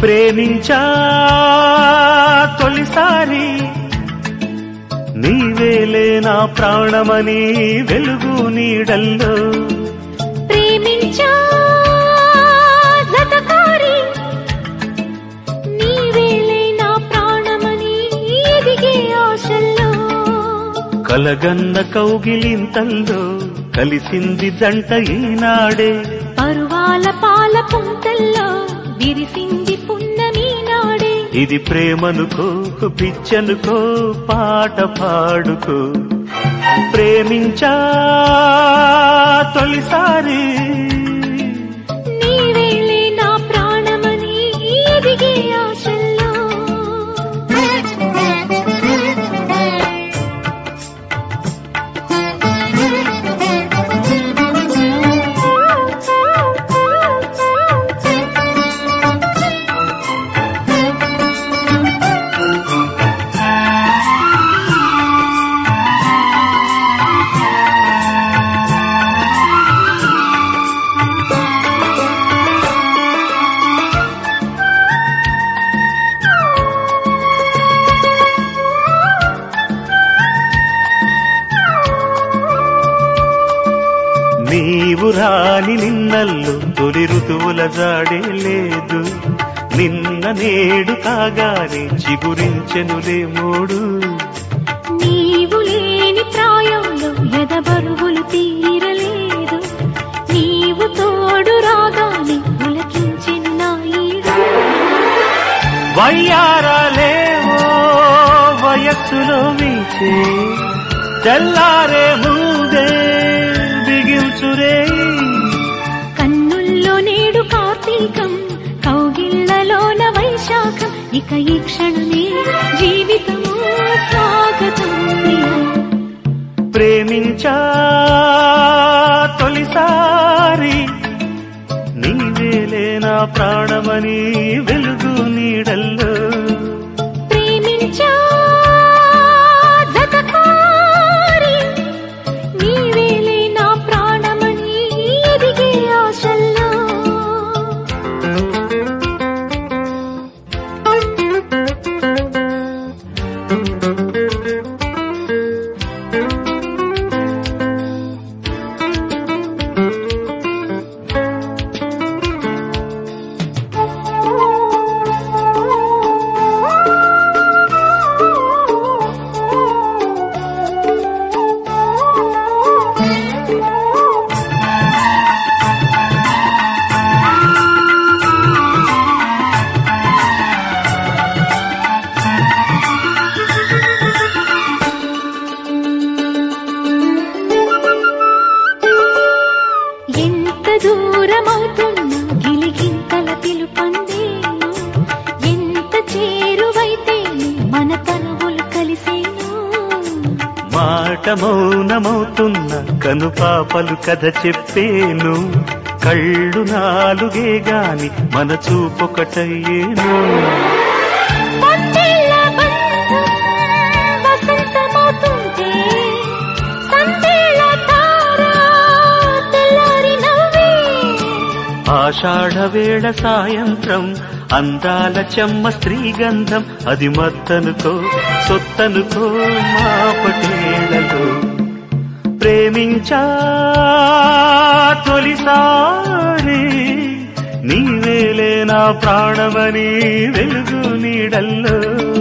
ప్రేమించా తొలిసారి నీవేలే నా ప్రాణమని వెలుగు నీడల్లో ప్రేమించా జతకారి నీవేలే నా ప్రాణమని ఎదిగే ఆశల్లో కలగన్న కౌగిలింతల్లో కలిసింది జంట ఈనాడే పరువాల పాల పుంతల్లో విరిసింది పున్నమి నాడే ఇది ప్రేమనుకో పిచ్చనుకో పాట పాడుకో ప్రేమించా తొలిసారి నీవేలే నా ప్రాణమని ఎదిగే ఆశల్లో నీవు రాని నిన్నల్లు తొలి ఋతువుల జాడే లేదు నిన్న నేడు కాగానే చిగురించెనులే మూడు నీవు లేని ప్రాయంలో ఎదబరువులు తీరలేదు నీవు తోడు రాగానే పులకించెను నా ఈడు వయ్యారాలేవో వయస్సులో మీచే తెల్లారే ముందే బిగించురే కన్నుల్లో నేడు కార్తీకం కౌగిళ్లలోన వైశాఖం ఇక ఈ క్షణమే జీవితము స్వాగతం ప్రేమించా తొలిసారి నీవేలే నా ప్రాణమని వెలుగు నీడల్లో ప్రేమించా జతకారి నీవేలే నా ప్రాణమని ఎదిగే ఆశల్లో ఎంత దూరమవుతున్నా గిలిగింతల పిలుపందేను ఎంత చేరువైతేను మన తనువులు కలిసేను మాట మౌనమవుతున్న కనుపాపలు కథ చెప్పేను కళ్ళు నాలుగే గాని మన చూపొకటయ్యేను వందేళ్ల బంధం వసంతమవుతుంటే సందేళ్ల తార తెల్లారి నవ్వే ఆషాఢ వేళ సాయంత్రం అందాల చెమ్మ స్త్రీగంధం అది మత్తనుకో సొత్తనుకో మా పటేళలో ప్రేమించా తొలిసారి నీవేలే నా ప్రాణమని వెలుగు నీడల్లో